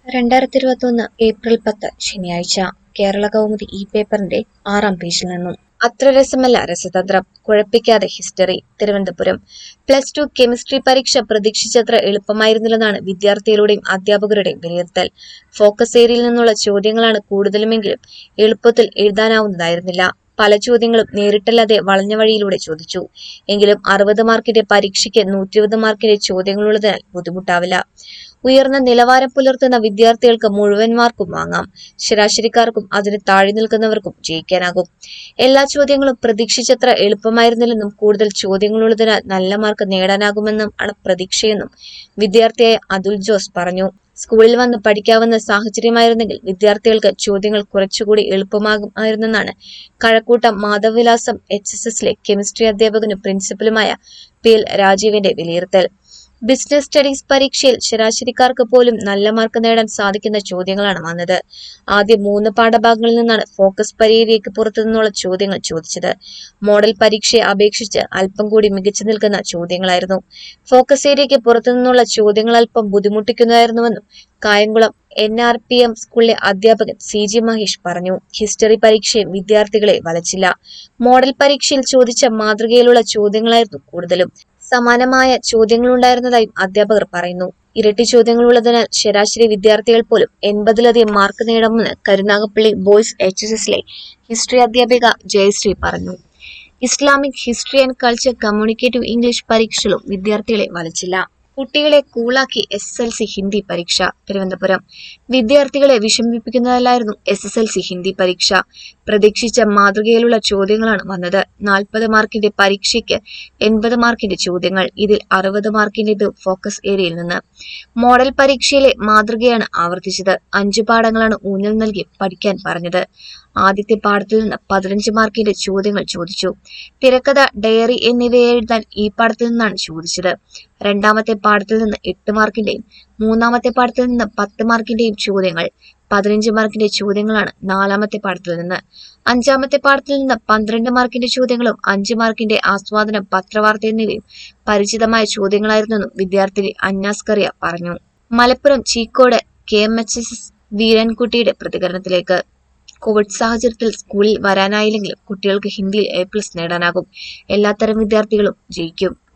രണ്ടായിരത്തി ഇരുപത്തൊന്ന് ഏപ്രിൽ പത്ത് ശനിയാഴ്ച കേരള കൗമുദി ഈ പേപ്പറിന്റെ ആറാം പേജിൽ നിന്നും അത്ര രസമല്ല രസതന്ത്രം കുഴപ്പിക്കാതെ history Thiruvananthapuram plus two chemistry പരീക്ഷ പ്രതീക്ഷിച്ചത്ര എളുപ്പമായിരുന്നില്ലെന്നാണ് വിദ്യാർത്ഥികളുടെയും അധ്യാപകരുടെയും വിലയിരുത്തൽ ഫോക്കസ് ഏരിയയിൽ നിന്നുള്ള ചോദ്യങ്ങളാണ് കൂടുതലുമെങ്കിലും എളുപ്പത്തിൽ എഴുതാനാവുന്നതായിരുന്നില്ല പല ചോദ്യങ്ങളും നേരിട്ടല്ലാതെ വളഞ്ഞ വഴിയിലൂടെ ചോദിച്ചു എങ്കിലും അറുപത് മാർക്കിന്റെ പരീക്ഷയ്ക്ക് നൂറ്റി ഇരുപത് മാർക്കിന്റെ ചോദ്യങ്ങളുള്ളതിനാൽ ബുദ്ധിമുട്ടാവില്ല ഉയർന്ന നിലവാരം പുലർത്തുന്ന വിദ്യാർത്ഥികൾക്ക് മുഴുവൻ മാർക്കും വാങ്ങാം ശരാശരിക്കാർക്കും അതിന് താഴെ നിൽക്കുന്നവർക്കും ജയിക്കാനാകും എല്ലാ ചോദ്യങ്ങളും പ്രതീക്ഷിച്ചത്ര എളുപ്പമായിരുന്നില്ലെന്നും കൂടുതൽ ചോദ്യങ്ങളുള്ളതിനാൽ നല്ല മാർക്ക് നേടാനാകുമെന്നും ആണ് പ്രതീക്ഷയെന്നും വിദ്യാർത്ഥിയായ അതുൽ ജോസ് പറഞ്ഞു സ്കൂളിൽ വന്ന് പഠിക്കാവുന്ന സാഹചര്യമായിരുന്നെങ്കിൽ വിദ്യാർത്ഥികൾക്ക് ചോദ്യങ്ങൾ കുറച്ചുകൂടി എളുപ്പമാകുമായിരുന്നെന്നാണ് കഴക്കൂട്ടം മാധവവിലാസം എച്ച് എസ് എസിലെ കെമിസ്ട്രി അധ്യാപകനും പ്രിൻസിപ്പലുമായ പി എൽ രാജീവിന്റെ വിലയിരുത്തൽ ബിസിനസ് സ്റ്റഡീസ് പരീക്ഷയിൽ ശരാശരിക്കാർക്ക് പോലും നല്ല മാർക്ക് നേടാൻ സാധിക്കുന്ന ചോദ്യങ്ങളാണ് വന്നത് ആദ്യ മൂന്ന് പാഠഭാഗങ്ങളിൽ നിന്നാണ് ഫോക്കസ് പരീക്ഷയ്ക്ക് പുറത്തു നിന്നുള്ള ചോദ്യങ്ങൾ ചോദിച്ചത് മോഡൽ പരീക്ഷയെ അപേക്ഷിച്ച് അല്പം കൂടി മികച്ചു നിൽക്കുന്ന ചോദ്യങ്ങളായിരുന്നു ഫോക്കസ് ഏരിയയ്ക്ക് പുറത്തു നിന്നുള്ള ചോദ്യങ്ങൾ അല്പം ബുദ്ധിമുട്ടിക്കുന്നതായിരുന്നുവെന്നും Kayamkulam N R P M സ്കൂളിലെ അധ്യാപകൻ സി ജി മഹേഷ് പറഞ്ഞു ഹിസ്റ്ററി പരീക്ഷയും വിദ്യാർത്ഥികളെ വലച്ചില്ല മോഡൽ പരീക്ഷയിൽ ചോദിച്ച മാതൃകയിലുള്ള ചോദ്യങ്ങളായിരുന്നു കൂടുതലും സമാനമായ ചോദ്യങ്ങളുണ്ടായിരുന്നതായും അധ്യാപകർ പറയുന്നു ഇരട്ടി ചോദ്യങ്ങളുള്ളതിനാൽ ശരാശരി വിദ്യാർത്ഥികൾ പോലും എൺപതിലധികം മാർക്ക് നേടുമെന്ന് കരുനാഗപ്പള്ളി ബോയ്സ് എച്ച് എസ് എസിലെ ഹിസ്റ്ററി അധ്യാപിക ജയശ്രീ പറഞ്ഞു Islamic history and culture communicative English പരീക്ഷകളും വിദ്യാർത്ഥികളെ വലച്ചില്ല കുട്ടികളെ കൂളാക്കി S S L C Hindi പരീക്ഷ തിരുവനന്തപുരം വിദ്യാർത്ഥികളെ വിഷമിപ്പിക്കുന്നതല്ലായിരുന്നു S S L C Hindi പരീക്ഷ പ്രതീക്ഷിച്ച മാതൃകയിലുള്ള ചോദ്യങ്ങളാണ് വന്നത് നാൽപ്പത് മാർക്കിന്റെ പരീക്ഷയ്ക്ക് എൺപത് മാർക്കിന്റെ ചോദ്യങ്ങൾ ഇതിൽ അറുപത് മാർക്കിന്റേത് ഫോക്കസ് ഏരിയയിൽ നിന്ന് മോഡൽ പരീക്ഷയിലെ മാതൃകയാണ് ആവർത്തിച്ചത് അഞ്ചു പാഠങ്ങളാണ് ഊന്നൽ നൽകി പഠിക്കാൻ പറഞ്ഞത് ആദ്യത്തെ പാഠത്തിൽ നിന്ന് പതിനഞ്ച് മാർക്കിന്റെ ചോദ്യങ്ങൾ ചോദിച്ചു തിരക്കഥ ഡയറി എന്നിവയെ എഴുതാൻ ഈ പാഠത്തിൽ നിന്നാണ് ചോദിച്ചത് രണ്ടാമത്തെ പാഠത്തിൽ നിന്ന് എട്ട് മാർക്കിന്റെയും മൂന്നാമത്തെ പാഠത്തിൽ നിന്ന് പത്ത് മാർക്കിന്റെയും ചോദ്യങ്ങൾ പതിനഞ്ച് മാർക്കിന്റെ ചോദ്യങ്ങളാണ് നാലാമത്തെ പാഠത്തിൽ നിന്ന് അഞ്ചാമത്തെ പാഠത്തിൽ നിന്ന് പന്ത്രണ്ട് മാർക്കിന്റെ ചോദ്യങ്ങളും അഞ്ച് മാർക്കിന്റെ ആസ്വാദനം പത്രവാർത്ത എന്നിവയും പരിചിതമായ ചോദ്യങ്ങളായിരുന്നെന്നും വിദ്യാർത്ഥി അന്നാസ്കറിയ പറഞ്ഞു Malappuram Cheekode K M H S S വീരൻകുട്ടിയുടെ പ്രതികരണത്തിലേക്ക് കോവിഡ് സാഹചര്യത്തിൽ സ്കൂളിൽ വരാനായില്ലെങ്കിലും കുട്ടികൾക്ക് ഹിന്ദിയിൽ എ പ്ലസ് നേടാനാകും എല്ലാത്തരം വിദ്യാർത്ഥികളും ജയിക്കും